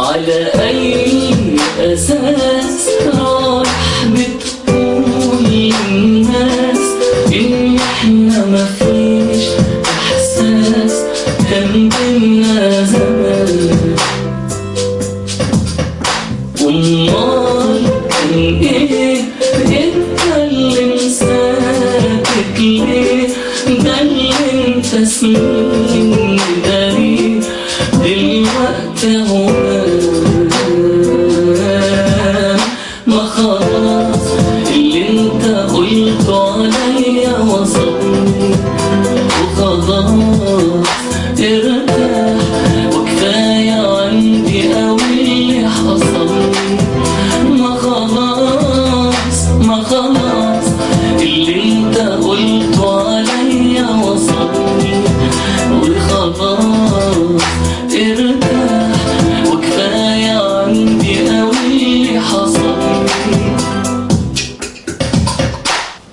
على أي أساس رايح بتقول للناس إن إحنا مفيش إحساس كان بينا زمان والنار كان إيه اتكلم ساكت ليه ده اللي انت سنين داري دلوقتي هو